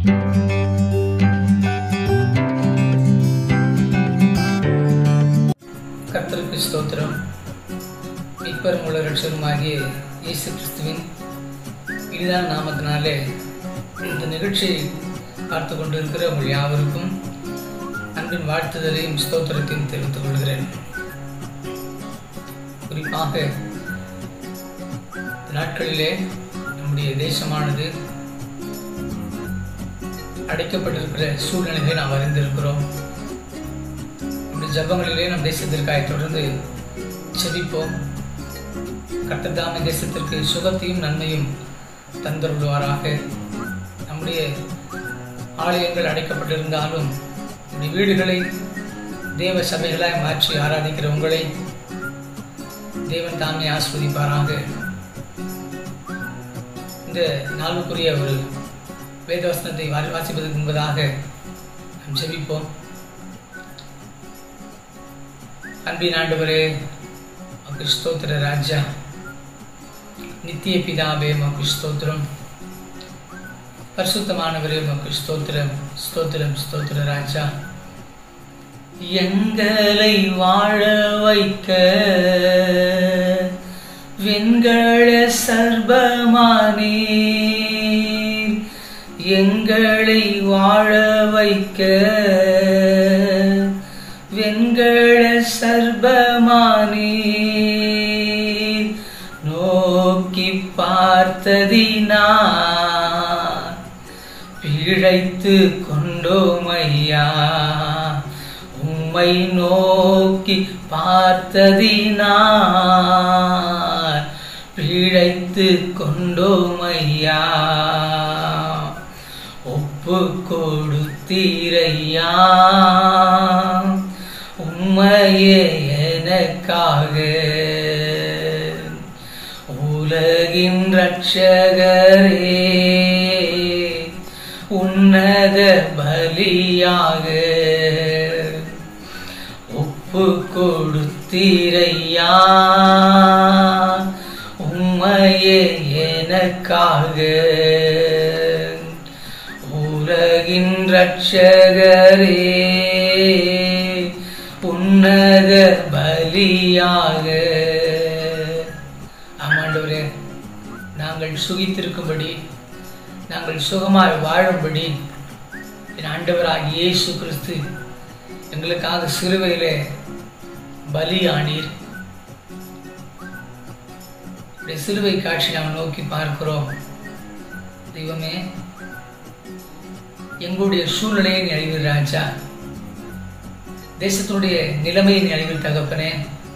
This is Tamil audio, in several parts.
கர்த்தருக்கு ஸ்தோத்திரம் மீட்பரும் உள்ள ரட்சருமாகிய இயேசு கிறிஸ்துவின் இனிதான நாமத்தினாலே இந்த நிகழ்ச்சியை பார்த்து கொண்டிருக்கிற உங்கள் யாவருக்கும் அன்பின் வாழ்த்துதலையும் ஸ்தோத்திரத்தையும் தெரிவித்துக் கொள்கிறேன் குறிப்பாக இந்த நாட்களிலே நம்முடைய தேசமானது அடைக்கப்பட்டிருக்கிற சூழ்நிலைகளை நாம் அறிந்திருக்கிறோம் இந்த ஜபங்களிலே நம் தேசத்திற்காக தொடர்ந்து செபிப்போம் கட்டத்தாம தேசத்திற்கு சுகத்தையும் நன்மையும் தந்தருடுவாராக நம்முடைய ஆலயங்கள் அடைக்கப்பட்டிருந்தாலும் நம்முடைய வீடுகளை தேவ சபைகளாய் மாற்றி ஆராதிக்கிற உங்களை தேவன் தாமே ஆஸ்வதிப்பாராக இந்த நாளுக்குரிய ஒரு வேதவசனத்தை வா- வாசிப்பதற்கு முன்பதாக நாம் ஜெபிப்போம் அன்பின் ஆண்டவரே மக்கு ஸ்தோத்திர ராஜா நித்திய பிதாவே மக்கு ஸ்தோத்திரம் பரிசுத்தமானவரே மக்கு ஸ்தோத்திரம் ஸ்தோத்திரம் ஸ்தோத்திர ராஜா எங்களை வாழ வைக்க வெண்கல சர்பமானீர் எங்களை வாழ வைக்க வெண்கல சர்பமானீர் நோக்கி பார்த்ததினா பிழைத்து கொண்டோமையா உம்மை நோக்கி பார்த்ததினார் பிழைத்து கொண்டோமையா ஒப்பு கொடுத்தீரையா உம்மையே எனக்காக உலகின் ரட்சகரே உன்னத பலியாக ஒப்பு கொடுத்தீரையா உம்மையே எனக்காக உலகின் ரட்சகரே உன்னத பலியாக ஆமாண்டவரே நாங்கள் சுகித்திருக்கும்படி நாங்கள் சுகமாய் வாழும்படி என் ஆண்டவராகிய இயேசு கிறிஸ்து எங்களுக்காக சிலுவையிலே பலியானீர் இப்படி சிலுவை காட்சி நாம் நோக்கி பார்க்கிறோம் தெய்வமே எங்களுடைய சூழ்நிலையை நீ அறிவீர் ராஜா தேசத்தினுடைய நிலைமையை நீ அறிவீர் தகப்பனே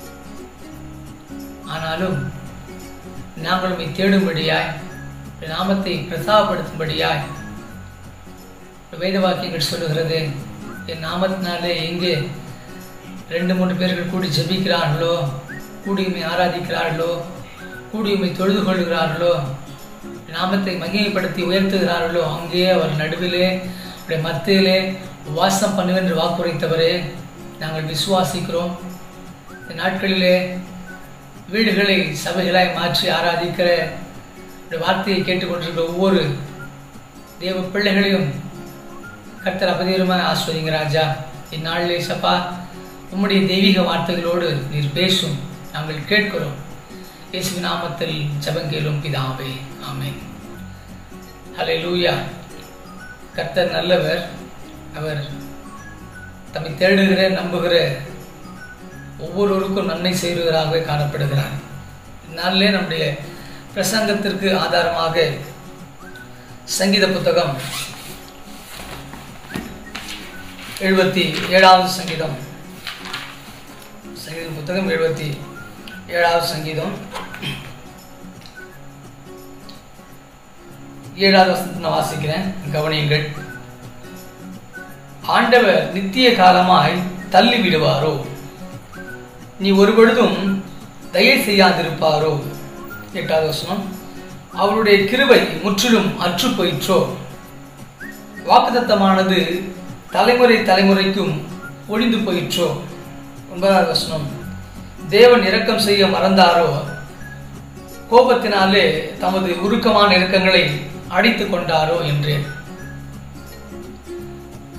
ஆனாலும் நாங்கள் உம்மை தேடும்படியாய் உம்முடைய நாமத்தை பிரசாபப்படுத்தும்படியாய் வேத வாக்கியங்கள் சொல்லுகிறது என் நாமத்தினாலே எங்கே ரெண்டு மூன்று பேர்கள் கூடி ஜெபிக்கிறார்களோ கூடி உம்மை ஆராதிக்கிறார்களோ கூடி உம்மை தொழுது கொள்கிறார்களோ நாமத்தை மகிமைப்படுத்தி உயர்த்துகிறார்களோ அங்கே அவர் நடுவிலே அவருடைய மத்தியிலே வாசம் பண்ணுவேன் என்று வாக்குரைத்தவரே நாங்கள் விசுவாசிக்கிறோம் இந்த நாட்களிலே வீடுகளை சபைகளாய் மாற்றி ஆராதிக்கிற இந்த வார்த்தையை கேட்டுக்கொண்டிருக்கிற ஒவ்வொரு தேவ பிள்ளைகளையும் கர்த்தர் அபதீரமாக ஆஸ்வதிங்க ராஜா இந்நாளிலே சப்பா உம்முடைய தெய்வீக வார்த்தைகளோடு நீர் பேசும் நாங்கள் கேட்கிறோம் இயேசு நாமத்தில் ஜபங்கேலும் பிதாவே ஆமென் ஹalleluya கர்த்தர் நல்லவர் அவர் தம்மை தேடுகிற நம்புகிற ஒவ்வொருவருக்கும் நன்மை செய்கிறவராகவே காணப்படுகிறார் இந்நாளிலே நம்முடைய பிரசங்கத்திற்கு ஆதாரமாக சங்கீத புத்தகம் எழுபத்தி ஏழாவது சங்கீதம் சங்கீத புத்தகம் எழுபத்தி ஏழாவது சங்கீதம் ஏழாவது வசனத்தை நான் வாசிக்கிறேன் கவனியுங்கள் ஆண்டவர் நித்திய காலமாய் தள்ளி விடுவாரோ நீ ஒரு பொழுதும் தயை செய்யாதிருப்பாரோ எட்டாவது வசனம் அவருடைய கிருபை முற்றிலும் அற்று போயிற்றோ வாக்குத்தத்தமானது தலைமுறை தலைமுறைக்கும் ஒழிந்து போயிற்றோ ஒன்பதாவது வசனம் தேவன் இரக்கம் செய்ய மறந்தாரோ கோபத்தினாலே தமது உருக்கமான இரக்கங்களை அடித்து கொண்டாரோ என்றேன்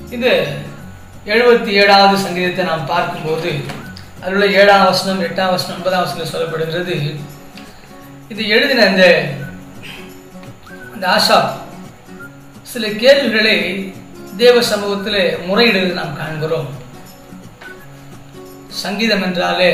இந்த எழுபத்தி ஏழாவது சங்கீதத்தை நாம் பார்க்கும்போது அதில் உள்ள ஏழாம் வசனம் எட்டாம் வசனம் ஒன்பதாம் வசனம் சொல்லப்படுகிறது இது எழுதின இந்த அந்த ஆஷா சில கேள்விகளை தேவ சமூகத்தில் முறையிடுவது நாம் காண்கிறோம் சங்கீதம் என்றாலே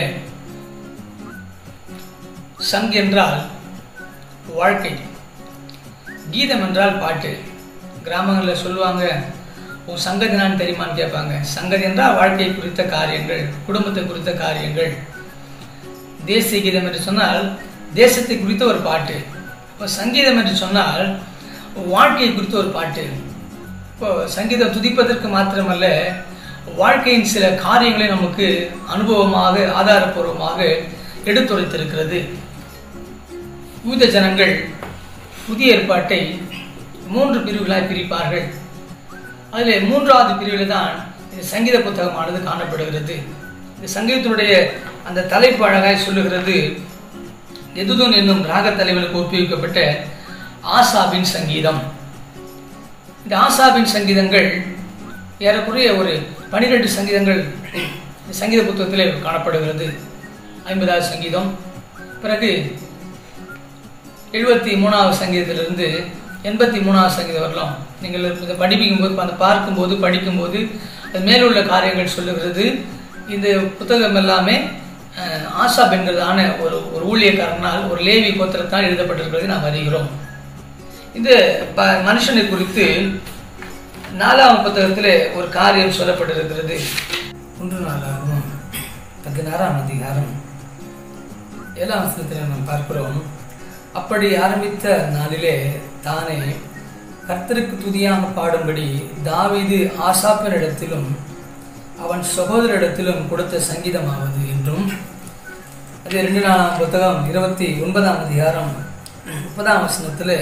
சங் என்றால் வாழ்க்கை கீதம் என்றால் பாட்டு கிராமங்களில் சொல்லுவாங்க உன் சங்கதி நான் தெரியுமான்னு கேட்பாங்க சங்கதி என்றால் வாழ்க்கை குறித்த காரியங்கள் குடும்பத்தை குறித்த காரியங்கள் தேசிய கீதம் என்று சொன்னால் தேசத்தை குறித்த ஒரு பாட்டு இப்போ சங்கீதம் என்று சொன்னால் வாழ்க்கை குறித்த ஒரு பாட்டு இப்போ சங்கீதம் துதிப்பதற்கு மாத்திரமல்ல வாழ்க்கையின் சில காரியங்களை நமக்கு அனுபவமாக ஆதாரபூர்வமாக எடுத்துரைத்திருக்கிறது யூத ஜனங்கள் புதிய ஏற்பாட்டை மூன்று பிரிவுகளாய் பிரிப்பார்கள் அதில் மூன்றாவது பிரிவில் தான் இந்த சங்கீத புத்தகமானது காணப்படுகிறது இந்த சங்கீதத்தினுடைய அந்த தலைப்பு அழகாய் சொல்லுகிறது எதுதுன் என்னும் ராக தலைவனுக்கு ஒப்புவிக்கப்பட்ட ஆசாபின் சங்கீதம் இந்த ஆசாபின் சங்கீதங்கள் ஏறக்குறைய ஒரு பனிரெண்டு சங்கீதங்கள் இந்த சங்கீத புத்தகத்தில் காணப்படுகிறது ஐம்பதாவது சங்கீதம் பிறகு எழுபத்தி மூணாவது சங்கீதத்திலிருந்து எண்பத்தி மூணாவது சங்கீதம் வரலாம் நீங்கள் இதை படிப்பிக்கும் போது அந்த பார்க்கும்போது படிக்கும்போது அது மேலுள்ள காரியங்கள் சொல்லுகிறது இந்த புத்தகம் எல்லாமே ஆசா பெண்கிறதான ஒரு ஒரு ஊழியக்காரனால் ஒரு லேவி கோத்திரத்தால் எழுதப்பட்டிருக்கிறது நாம் அறிகிறோம் இந்த ப மனுஷனை குறித்து நாலாம் புத்தகத்தில் ஒரு காரியம் சொல்லப்பட்டிருக்கிறது ஒன்று நாளாகும் பதினாறாம் அதிகாரம் ஏழாம் வசனத்தில் நாம் பார்க்கிறோம் அப்படி ஆரம்பித்த நாளிலே தானே கர்த்தருக்கு துதியாக பாடும்படி தாவீது ஆசாப்பனிடத்திலும் அவன் சகோதரிடத்திலும் கொடுத்த சங்கீதமாவது என்றும் அது ரெண்டு நாலாம் புத்தகம் இருபத்தி ஒன்பதாம் அதிகாரம் முப்பதாம் வசனத்தில்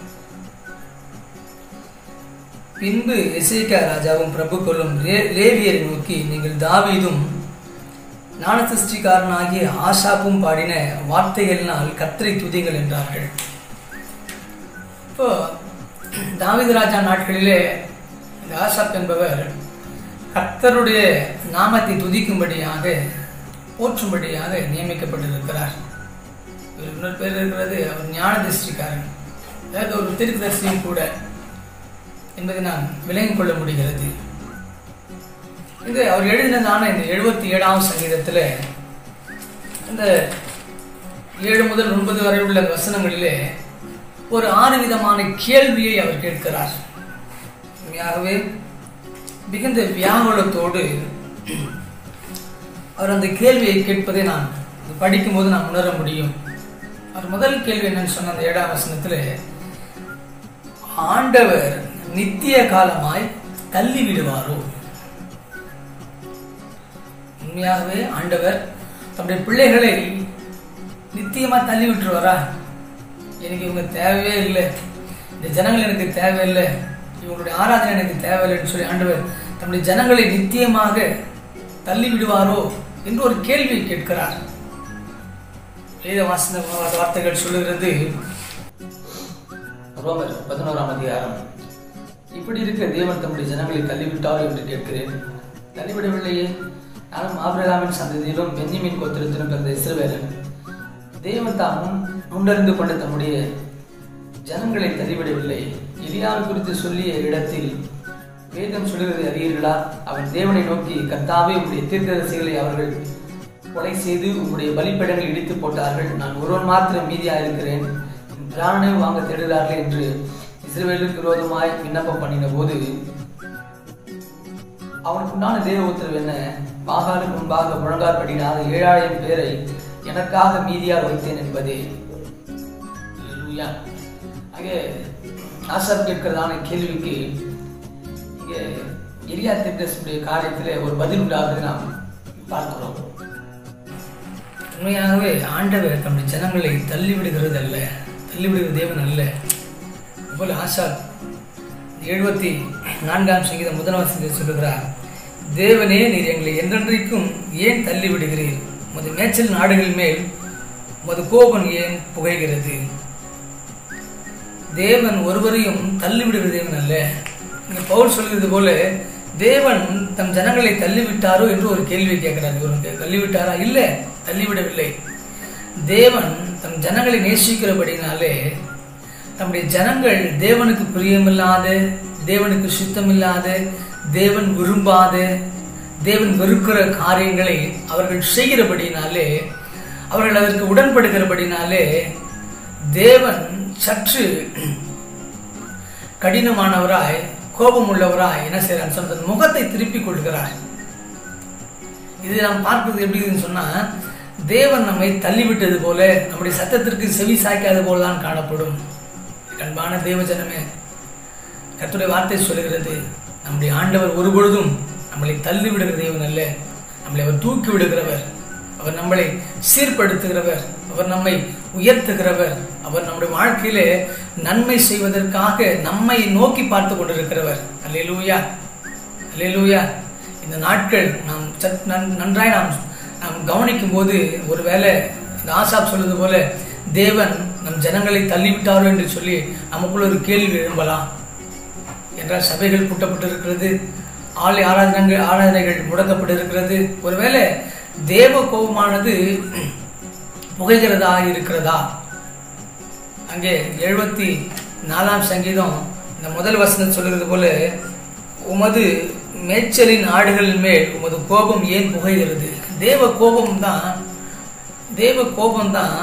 பின்பு எசேக்கா ராஜாவும் பிரபுக்களும் லேவியரை நோக்கி நீங்கள் தாவீதும் ஞான சிருஷ்டிக்காரனாகிய ஆசாப்பும் பாடின வார்த்தைகளினால் கத்திரை துதிங்கள் என்றார்கள் இப்போ தாவித ராஜா நாட்களிலே இந்த ஆசாப் என்பவர் கர்த்தருடைய நாமத்தை துதிக்கும்படியாக போற்றும்படியாக நியமிக்கப்பட்டிருக்கிறார் இவர் இன்னொரு பேர் இருக்கிறது அவர் ஞான திருஷ்டிக்காரன் அதாவது ஒரு திருத்தரிசியும் கூட என்பதை நாம் விளங்கிக் கொள்ள முடிகிறது இது அவர் எழுதினதான இந்த எழுபத்தி ஏழாம் சங்கீதத்தில் இந்த ஏழு முதல் ஒன்பது வரை உள்ள வசனங்களிலே ஒரு ஆறு விதமான கேள்வியை அவர் கேட்கிறார் உண்மையாகவே மிகுந்த வியாகுலத்தோடு அவர் அந்த கேள்வியை கேட்பதை நான் படிக்கும்போது நான் உணர முடியும் அவர் முதல் கேள்வி என்னன்னு சொன்ன அந்த ஏழாம் வசனத்தில் ஆண்டவர் நித்திய காலமாய் தள்ளி விடுவாரோ உண்மையாகவே ஆண்டவர் தம்முடைய பிள்ளைகளை நித்தியமா தள்ளி விட்டுருவாரா எனக்கு இவங்க தேவையே இல்லை இந்த ஜனங்கள் எனக்கு தேவையில்லை இவங்களுடைய ஆராதனை எனக்கு தேவையில்லைன்னு சொல்லி ஆண்டவர் தம்முடைய ஜனங்களை நித்தியமாக தள்ளி விடுவாரோ என்று ஒரு கேள்வி கேட்கிறார் வேத வாசன வார்த்தைகள் சொல்லுகிறது ரோமர் பதினோராம் அதிகாரம் இப்படி இருக்க தேவன் தம்முடைய ஜனங்களை தள்ளிவிட்டார் என்று கேட்கிறேன் தள்ளிவிடவில்லையே நானும் ஆபிரகாமின் சந்ததியிலும் பென்னிமின் கோத்திரத்திலும் பிறந்த இஸ்ரவேலன் தேவன் தாமும் முன்னறிந்து கொண்ட தம்முடைய ஜனங்களை தள்ளிவிடவில்லை எலியாவை குறித்து சொல்லிய இடத்தில் வேதம் சொல்லுகிறது அறியீர்களா அவன் தேவனை நோக்கி கர்த்தாவே உங்களுடைய தீர்க்கதரிசிகளை அவர்கள் கொலை செய்து உங்களுடைய பலிப்படங்களை இடித்து போட்டார்கள் நான் ஒருவன் மாத்திரம் மீதியாக இருக்கிறேன் பிராணனை வாங்க தேடுகிறார்கள் என்று இஸ்ரேலுக்கு விரோதமாய் விண்ணப்பம் பண்ணின போது அவனுக்கு உண்டான தேவ உத்தரவு என்ன மாகாணுக்கு முன்பாக முழங்காற்படினாத ஏழாயிரம் பேரை எனக்காக மீதியாக வைத்தேன் என்பதே அங்கே ஆசாப் கேட்கிறதான கேள்விக்கு இங்கே எரியா திருத்தசுடைய காரியத்தில் ஒரு பதில் உண்டாகுது நாம் பார்க்கிறோம் உண்மையாகவே ஆண்டவர் தம்முடைய ஜனங்களை தள்ளிவிடுகிறது அல்ல தள்ளிவிடுகிற தேவன் அல்ல போல ஆஷா எழுபத்தி நான்காம் சங்கீதம் முதல் வசனத்தில் சொல்லுகிறார் தேவனே நீர் எங்களை என்றென்றைக்கும் ஏன் தள்ளி விடுகிறீர் உமது மேய்ச்சல் நாடுகள் மேல் உமது கோபம் ஏன் புகைகிறது தேவன் ஒருவரையும் தள்ளிவிடுகிற தேவன் அல்ல இங்க பவுல் சொல்கிறது போல தேவன் தம் ஜனங்களை தள்ளிவிட்டாரோ என்று ஒரு கேள்வி கேட்கிறார் இவருக்கு தள்ளிவிட்டாரா இல்லை தள்ளிவிடவில்லை தேவன் தம் ஜனங்களை நேசிக்கிறபடினாலே தம்முடைய ஜனங்கள் தேவனுக்கு பிரியமில்லாத தேவனுக்கு சுத்தமில்லாத தேவன் விரும்பாத தேவன் வெறுக்கிற காரியங்களை அவர்கள் செய்கிறபடினாலே அவர்கள் அதற்கு உடன்படுகிறபடினாலே தேவன் சற்று கடினமானவராய் கோபம் உள்ளவராய் என்ன செய்யறார் சொன்ன தன் முகத்தை திருப்பிக் கொள்கிறார் இது நாம் பார்ப்பது எப்படின்னு சொன்னா தேவன் நம்மை தள்ளிவிட்டது போல நம்முடைய சத்தத்திற்கு செவி சாய்க்காத போலதான் காணப்படும் அன்பான தேவஜனமே கர்த்தருடைய வார்த்தை சொல்லுகிறது நம்முடைய ஆண்டவர் ஒருபொழுதும் நம்மளை தள்ளி விடுகிற தேவன் அல்ல நம்மளை அவர் தூக்கி விடுகிறவர் அவர் நம்மளை சீர்படுத்துகிறவர் அவர் நம்மை உயர்த்துகிறவர் அவர் நம்முடைய வாழ்க்கையிலே நன்மை செய்வதற்காக நம்மை நோக்கி பார்த்து கொண்டிருக்கிறவர் அல்லேலூயா அல்லேலூயா இந்த நாட்கள் நாம் சற் நன்- நன்றாய் நாம் நாம் கவனிக்கும் போது ஒருவேளை இந்த ஆசாப் சொல்வது போல தேவன் நம் ஜனங்களை தள்ளிவிட்டாரோ என்று சொல்லி நமக்குள்ள ஒரு கேள்வி எழும்பலாம் என்றால் சபைகள் கூட்டப்பட்டிருக்கிறது ஆலை ஆராதனைகள் ஆராதனைகள் முடக்கப்பட்டிருக்கிறது ஒருவேளை தேவ கோபமானது புகைகிறதா இருக்கிறதா அங்கே எழுபத்தி நாலாம் சங்கீதம் இந்த முதல் வசனம் சொல்கிறது போல உமது மேய்ச்சலின் ஆடுகளின் மேல் உமது கோபம் ஏன் புகைகிறது தேவ கோபம் தான் தேவ கோபம் தான்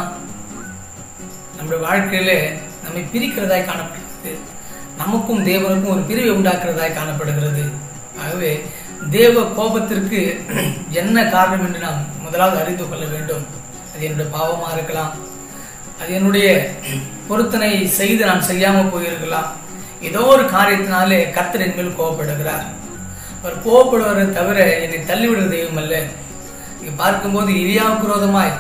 நம்முடைய வாழ்க்கையில நம்மை பிரிக்கிறதாய் காணப்படுகிறது நமக்கும் தேவனுக்கும் ஒரு பிரிவை உண்டாக்குறதாய் காணப்படுகிறது ஆகவே தேவ கோபத்திற்கு என்ன காரணம் என்று நாம் முதலாவது அறிந்து கொள்ள வேண்டும் அது என்னுடைய பாவமா இருக்கலாம் அது என்னுடைய பொருத்தனை செய்து நான் செய்யாம போயிருக்கலாம் ஏதோ ஒரு காரியத்தினாலே கர்த்தர் என் மேல் கோபப்படுகிறார் அவர் கோபப்படுவதை தவிர என்னை தள்ளிவிடுற தெய்வம் அல்ல இங்க பார்க்கும்போது இரியாவுக்கு விரோதமாய்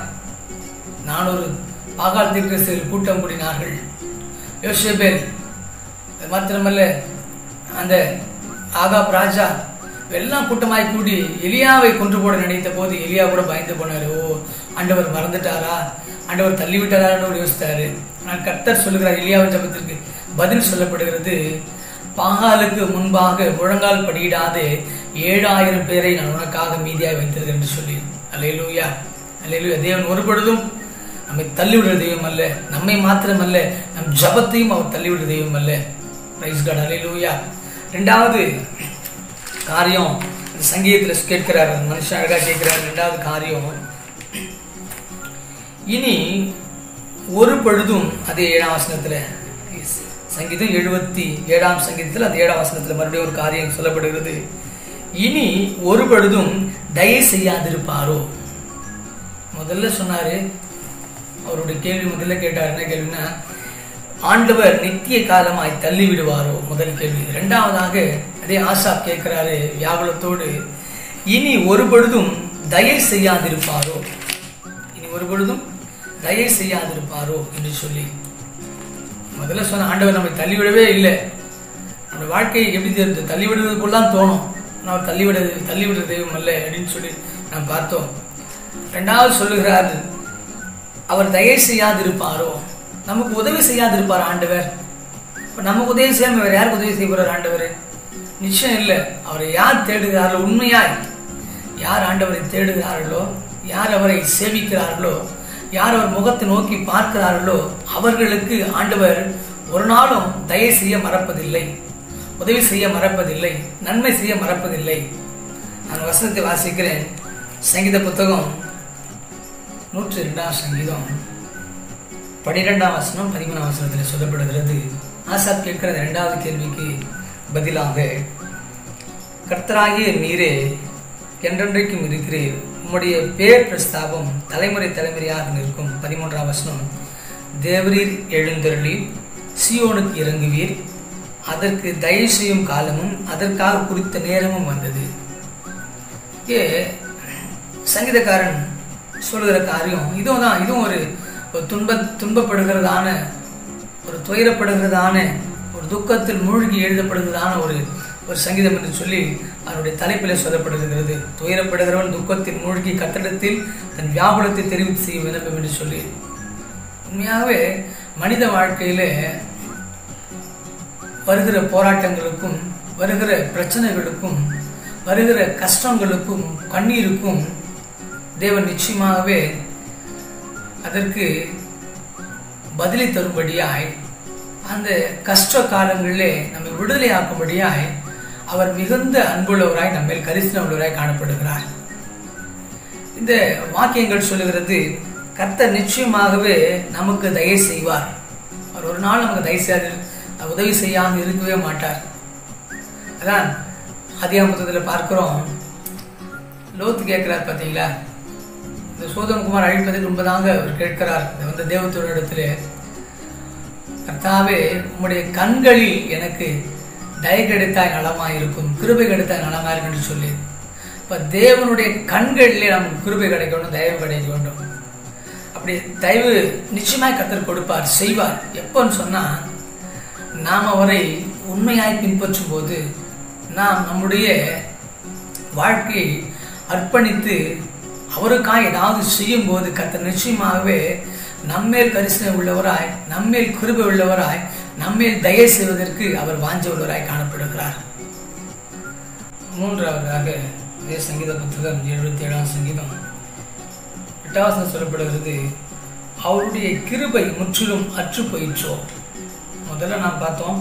நானூறு பாகால் தீர்க்கதரிசிகள் கூட்டம் கூடினார்கள் யோசேபேல் அது மாத்திரமல்ல அந்த ஆகாப் ராஜா எல்லாம் கூட்டமாய் கூடி எலியாவை கொன்று போட நினைத்த போது எலியா கூட பயந்து போனாரு ஓ ஆண்டவர் மறந்துட்டாரா ஆண்டவர் தள்ளிவிட்டாரான்னு யோசித்தாரு ஆனால் கர்த்தர் சொல்லுகிறார் எலியாவின் ஜபத்திற்கு பதில் சொல்லப்படுகிறது பாகாலுக்கு முன்பாக முழங்கால் படியிடாது ஏழாயிரம் பேரை நான் உனக்காக மீதியாய் வைத்திருக்கிறேன் என்று சொல்லி அல்லேலூயா அல்லேலூயா தேவன் ஒரு பொழுதும் நம்மை தள்ளிவிடுற தெய்வம் அல்ல நம்மை மாத்திரமல்ல நம் ஜபத்தையும் அவர் தள்ளிவிடுற தெய்வம் அல்ல பிரைஸ் காட் அல்லேலூயா ரெண்டாவது காரியம் இந்த சங்கீதத்தில் கேட்கிறார் அந்த மனுஷன் அழகா கேட்கிறார் ரெண்டாவது காரியம் இனி ஒரு பொழுதும் அதே ஏழாம் வசனத்துல சங்கீதம் எழுபத்தி ஏழாம் சங்கீதத்தில் அந்த ஏழாம் வசனத்துல மறுபடியும் ஒரு காரியம் சொல்லப்படுகிறது இனி ஒரு பொழுதும் தயை செய்யாதிருப்பாரோ முதல்ல சொன்னாரு அவருடைய கேள்வி முதல்ல கேட்டார் என்ன கேள்வினா ஆண்டவர் நித்திய காலமாய் தள்ளி விடுவாரோ முதல் கேள்வி இரண்டாவதாக அதே ஆசா கேட்கிறாரு வியாகுலத்தோடு இனி ஒரு பொழுதும் தயை செய்யாதிருப்பாரோ இனி ஒரு பொழுதும் தயை செய்யாதிருப்பாரோ என்று சொல்லி முதல்ல சொன்ன ஆண்டவர் நம்மை தள்ளிவிடவே இல்லை நம்ம வாழ்க்கை எப்படி தெரியுது தள்ளிவிடுவது போல தான் தோணும் ஆனால் அவர் தள்ளிவிட தள்ளிவிடுற தெய்வம் அல்ல அப்படின்னு சொல்லி நாம் பார்த்தோம் ரெண்டாவது சொல்லுகிறார் அவர் தயை செய்யாதிருப்பாரோ நமக்கு உதவி செய்யாதிருப்பார் ஆண்டவர் இப்போ நமக்கு உதவி செய்யாம வேற யாருக்கு உதவி செய்ய போறார் ஆண்டவர் நிச்சயம் இல்லை அவரை யார் தேடுகிறார்களோ உண்மையாய் யார் ஆண்டவரை தேடுகிறார்களோ யார் அவரை சேவிக்கிறார்களோ யார் அவர் முகத்தை நோக்கி பார்க்கிறார்களோ அவர்களுக்கு ஆண்டவர் ஒரு நாளும் தயை செய்ய மறப்பதில்லை உதவி செய்ய மறப்பதில்லை நன்மை செய்ய மறப்பதில்லை நான் வசனத்தை வாசிக்கிறேன் சங்கீத புத்தகம் நூற்றி இரண்டாம் சங்கீதம் பனிரெண்டாம் வசனம் பதிமூணாம் வசனத்தில் சொல்லப்படுகிறது ஆசாப் கேட்கிற அந்த இரண்டாவது கேள்விக்கு பதிலாக கர்த்தராகிய நீரே என்றென்றைக்கும் இருக்கிறீர் உம்முடைய பேர் பிரஸ்தாபம் தலைமுறை தலைமுறையாக நிற்கும் பதிமூன்றாம் வசனம் தேவரீர் எழுந்தருளி சியோனுக்கு இறங்குவீர் அதற்கு தயவு செய்யும் காலமும் அதற்காக குறித்த நேரமும் வந்தது ஏ சங்கீதக்காரன் சொல்லுகிற காரியம் இதுவும் தான் இதுவும் ஒரு ஒரு துன்ப துன்பப்படுகிறதான ஒரு துயரப்படுகிறதான ஒரு துக்கத்தில் மூழ்கி எழுதப்படுகிறதான ஒரு ஒரு சங்கீதம் என்று சொல்லி அவருடைய தலைப்பிலே சொல்லப்படுகிறது துயரப்படுகிறவன் துக்கத்தில் மூழ்கி கட்டடத்தில் தன் வியாபாரத்தை தெரிவித்து செய்ய விரும்பும் என்று சொல்லி உண்மையாகவே மனித வாழ்க்கையில வருகிற போராட்டங்களுக்கும் வருகிற பிரச்சனைகளுக்கும் வருகிற கஷ்டங்களுக்கும் கண்ணீருக்கும் தேவன் நிச்சயமாகவே அதற்கு பதிலை தரும்படியாய் அந்த கஷ்ட காலங்களிலே நம்மை விடுதலை ஆக்கும்படியாய் அவர் மிகுந்த அன்புள்ளவராய் நம்மேல் கரிசன உள்ளவராய் காணப்படுகிறார் இந்த வாக்கியங்கள் சொல்லுகிறது கர்த்தர் நிச்சயமாகவே நமக்கு தயை செய்வார் அவர் ஒரு நாள் நமக்கு தயவு செய்யாது உதவி செய்யாமல் இருக்கவே மாட்டார் அதான் அதிகாமத்தில் பார்க்கிறோம் லோத்து கேட்கிறார் பார்த்தீங்களா இந்த சோதனகுமார் அழிப்பதற்கு முன்பதாக அவர் கேட்கிறார் இந்த தேவத்தோட இடத்துல கர்த்தாவே உம்முடைய கண்களில் எனக்கு தயை கிடைத்தாய் நலமாய் இருக்கும் கிருபை கிடைத்தாய் நலமாய் இருக்கும் என்று சொல்லி இப்ப தேவனுடைய கண்களிலே நமக்கு கிருபை கிடைக்க வேண்டும் தயவு கிடைக்க வேண்டும் அப்படி தயவு நிச்சயமாய் கத்தர் கொடுப்பார் செய்வார் எப்போன்னு சொன்னா நாம் அவரை உண்மையாய் பின்பற்றும் போது நாம் நம்முடைய வாழ்க்கையை அர்ப்பணித்து அவருக்காக ஏதாவது செய்யும் போது கத்தர் நிச்சயமாகவே நம்மேல் கரிசனை உள்ளவராய் நம்மேல் கிருபை உள்ளவராய் நம்மேல் தயை செய்வதற்கு அவர் வாஞ்ச உள்ளவராய் காணப்படுகிறார் மூன்றாவதாக இதே சங்கீத புத்தகம் எழுபத்தி ஏழாம் சங்கீதம் எட்டாவசம் சொல்லப்படுகிறது அவருடைய கிருபை முற்றிலும் அற்று போயிற்றோ முதல்ல நாம் பார்த்தோம்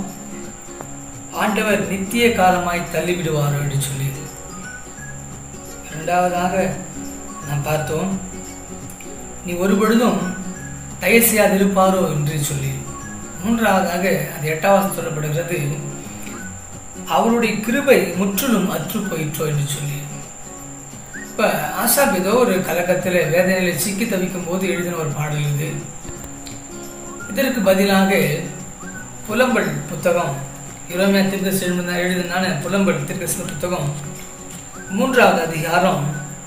ஆண்டவர் நித்திய காலமாய் தள்ளிவிடுவாரோ என்று சொல்லி இரண்டாவதாக நாம் பார்த்தோம் நீ ஒரு பொழுதும் தயவு செய்யாதிருப்பாரோ என்று சொல்லி மூன்றாவதாக அது எட்டாவது சொல்லப்படுகிறது அவருடைய கிருபை முற்றிலும் அற்று போயிற்றோ என்று சொல்லி இப்ப ஆசாப் ஏதோ ஒரு கலக்கத்தில் வேதனையில சிக்கி தவிக்கும் போது எழுதின ஒரு பாடல் இது இதற்கு பதிலாக புலம்பல் புத்தகம் இளமையா திருக்க எழுதினான புலம்பல் திருக்க புத்தகம் மூன்றாவது அதிகாரம்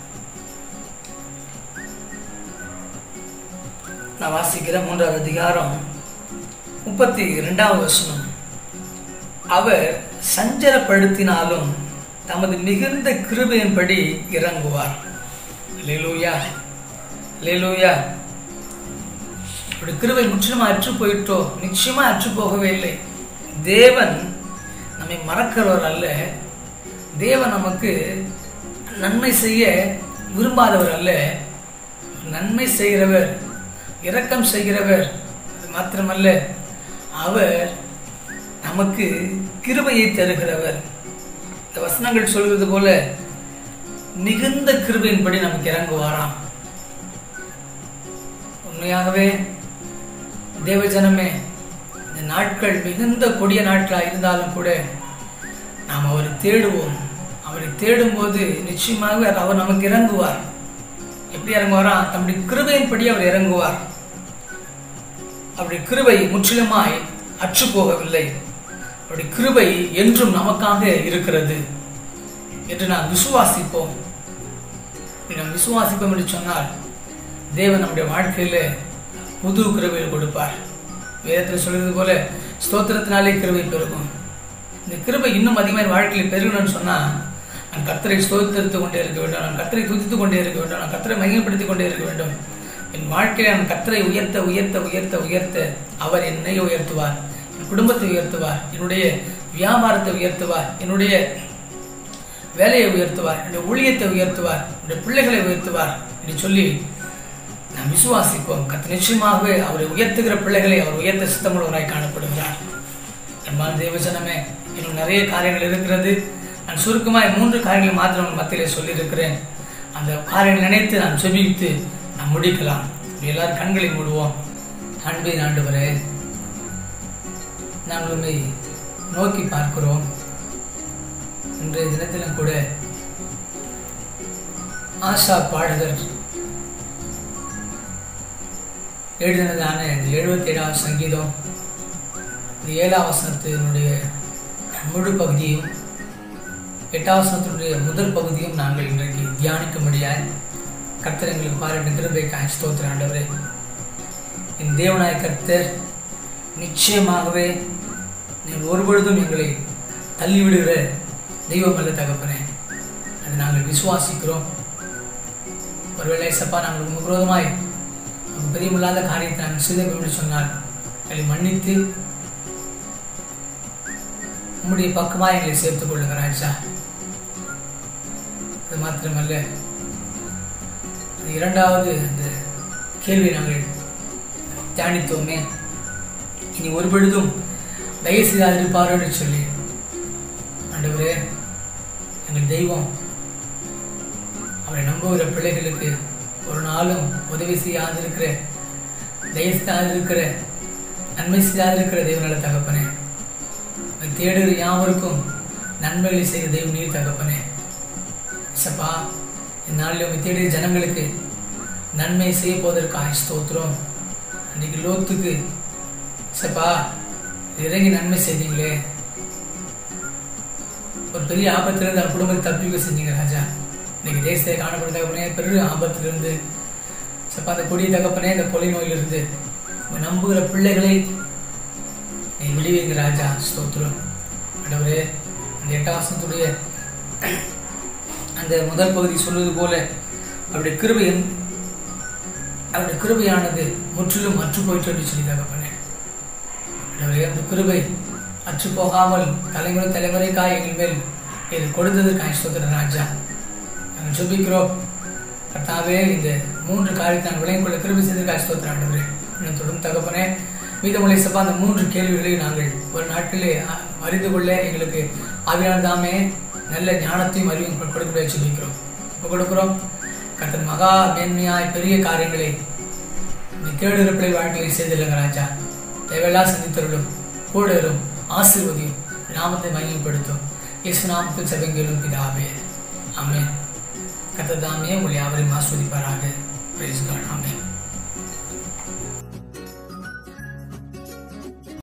நான் வாசிக்கிற மூன்றாவது அதிகாரம் முப்பத்தி இரண்டாவது வசனம் அவர் சஞ்சலப்படுத்தினாலும் தமது மிகுந்த கிருபையின்படி இறங்குவார் லேலூயா லேலூயா இப்படி கிருபை முற்றிலுமா அற்று போயிட்டோ நிச்சயமா அற்று போகவே இல்லை தேவன் நம்மை மறக்கிறவர் அல்ல தேவன் நமக்கு நன்மை செய்ய விரும்பாதவர் அல்ல நன்மை செய்கிறவர் இரக்கம் செய்கிறவர் அது மாத்திரமல்ல அவர் நமக்கு கிருபையை தருகிறவர் இந்த வசனங்கள் சொல்கிறது போல மிகுந்த கிருபையின்படி நமக்கு இறங்குவாராம் உண்மையாகவே தேவஜனமே இந்த நாட்கள் மிகுந்த கொடிய நாட்களாக இருந்தாலும் கூட நாம் அவரை தேடுவோம் அவரை தேடும்போது நிச்சயமாக அவர் நமக்கு இறங்குவார் எப்படி இறங்குவாரா தம்முடைய கிருபையின்படி அவர் இறங்குவார் அவருடைய கிருபை முற்றிலுமாய் அற்று போகவில்லை அவருடைய கிருபை என்றும் நமக்காக இருக்கிறது என்று நாம் விசுவாசிப்போம் நாம் விசுவாசிப்போம் என்று சொன்னால் தேவன் நம்முடைய வாழ்க்கையில புது கிருபையை கொடுப்பார் வேதத்தில் சொல்றது போல ஸ்தோத்திரத்தினாலே கிருபை பெருகும் இந்த கிருபை இன்னும் அதிகமாக வாழ்க்கையில் பெருகணும்னு சொன்னா நான் கத்தரை ஸ்தோத்திரித்து கொண்டே இருக்க வேண்டும் நான் கத்தரை துதித்து கொண்டே இருக்க வேண்டும் நான் கத்தரை மையப்படுத்திக் கொண்டே இருக்க வேண்டும் என் வாழ்க்கையில நான் கத்தரை உயர்த்த உயர்த்த உயர்த்த உயர்த்த அவர் என்னை உயர்த்துவார் என் குடும்பத்தை உயர்த்துவார் என்னுடைய வியாபாரத்தை உயர்த்துவார் என்னுடைய வேலையை உயர்த்துவார் என்னுடைய ஊழியத்தை உயர்த்துவார் என்னுடைய பிள்ளைகளை உயர்த்துவார் என்று சொல்லி நாம் விசுவாசிப்போம் கத்த நிச்சயமாகவே அவரை உயர்த்துகிற பிள்ளைகளை அவர் உயர்த்த சித்தமுள்ளவராய் காணப்படுகிறார் அன்பான தேவஜனமே இன்னும் நிறைய காரியங்கள் இருக்கிறது நான் சுருக்கமாய் மூன்று காரியங்களை மாத்திரம் உங்கள் மத்தியிலே சொல்லியிருக்கிறேன் அந்த காரியங்களை நினைத்து நான் செபித்து நாம் முடிக்கலாம் எல்லாரும் கண்களை மூடுவோம் அன்பின் ஆண்டவரே நான் உண்மை நோக்கி பார்க்கிறோம் இன்றைய தினத்திலும் கூட ஆஷா பாடகர் எழுதினதான இந்த எழுபத்தி ஏழாவது சங்கீதம் இந்த ஏழாம் வசனத்தினுடைய முழு பகுதியும் எட்டாம் வசனத்தினுடைய முதல் பகுதியும் நாங்கள் இன்றைக்கு தியானிக்கும்படியாய் கர்த்தர் எங்களுக்கு பாராட்டு கிருபைக்காய் ஸ்தோத்திர ஆண்டவரே என் தேவனாய கர்த்தர் நிச்சயமாகவே நீங்கள் ஒருபொழுதும் எங்களை தள்ளிவிடுகிற தெய்வம் அல்ல தகப்பனே அதை நாங்கள் விசுவாசிக்கிறோம் ஒருவேளை சப்பா நாங்கள் உங்க விரோதமாய் உங்க பிரியமில்லாத காரியத்தை நாங்கள் செய்த என்று சொன்னால் எங்களை மன்னித்து உம்முடைய பக்கமாக எங்களை சேர்த்துக் கொள்ளுங்க ராஜா அது மாத்திரமல்ல அது இரண்டாவது அந்த கேள்வி நாங்கள் தியானித்தோமே இனி ஒரு பொழுதும் தயவு செய்யாதிருப்பாரோ என்று சொல்லி ஆண்டவரே எங்கள் தெய்வம் அவரை நம்புகிற பிள்ளைகளுக்கு ஒரு நாளும் உதவி செய்யாதிருக்கிற தயவு செய்யாதிருக்கிற நன்மை செய்யாதிருக்கிற தெய்வநல தகப்பனே உம்மை தேடுகிற யாவருக்கும் நன்மைகளை செய்ய தெய்வம் நீர் தகப்பனே சப்பா இந்நாளில் உண்மை தேடிய ஜனங்களுக்கு நன்மை செய்ய போவதற்காக ஸ்தோத்திரம் அன்றைக்கு லோத்துக்கு சப்பா இறங்கி நன்மை செய்தீங்களே ஒரு பெரிய ஆபத்திலிருந்து அவர் குடும்பத்தை தப்பிக்க செஞ்சீங்க ராஜா இன்னைக்கு தேசத்தை காணப்படும் தகப்பனே பெரிய ஆபத்திலிருந்து சப்பா அந்த கொடிய தகப்பனே இந்த கொலை நோயிலிருந்து உம்மை நம்புகிற பிள்ளைகளை நீ விடுவீங்க ராஜா ஸ்தோத்திரம் ஆண்டவரே அந்த எட்டாம் வசனத்துடைய அந்த முதல் பகுதி சொல்வது போல அவருடைய கிருபை அவருடைய கிருபையானது முற்றிலும் அற்று போயிட்டு என்று சொல்லி தகப்பனே ஆண்டவரே அந்த கிருபை அற்று போகாமல் தலைமுறை தலைமுறைக்காய் எங்கள் மேல் இது கொடுத்ததற்காக ஸ்தோத்திரம் ராஜா நாங்கள் சுபிக்கிறோம் கர்த்தாவே இந்த மூன்று காரியத்தை நான் விளையும் கொள்ள கிருபை செய்ததற்காக ஸ்தோத்திரம் ஆண்டவரே இன்னும் தொடர்ந்து தகப்பனே மீதமுறை சபா அந்த மூன்று கேள்விகளை நாங்கள் ஒரு நாட்டிலே அ- அறிந்து கொள்ள எங்களுக்கு ஆவியானதாமே நல்ல ஞானத்தையும் அறிவையும் கொ- கொடுக்க சொல்லிக்கிறோம் இப்போ கொடுக்கிறோம் கர்த்தர் மகா மேன்மையாய் பெரிய காரியங்களை இந்த தேடுகிற பிள்ளை வாழ்க்கையை செய்திருங்க ராஜா தேவையெல்லாம் சந்தித்தருளும் கூட இரும் ஆசீர்வதியும் நாமத்தை மையப்படுத்தும் இயேசு நாமத்தில் செவங்களும் பிதாவே ஆமென் கர்த்தர் தாமே உங்களை யாவரையும் ஆஸ்வதிப்பாராக பிரைஸ் காட் ஆமென்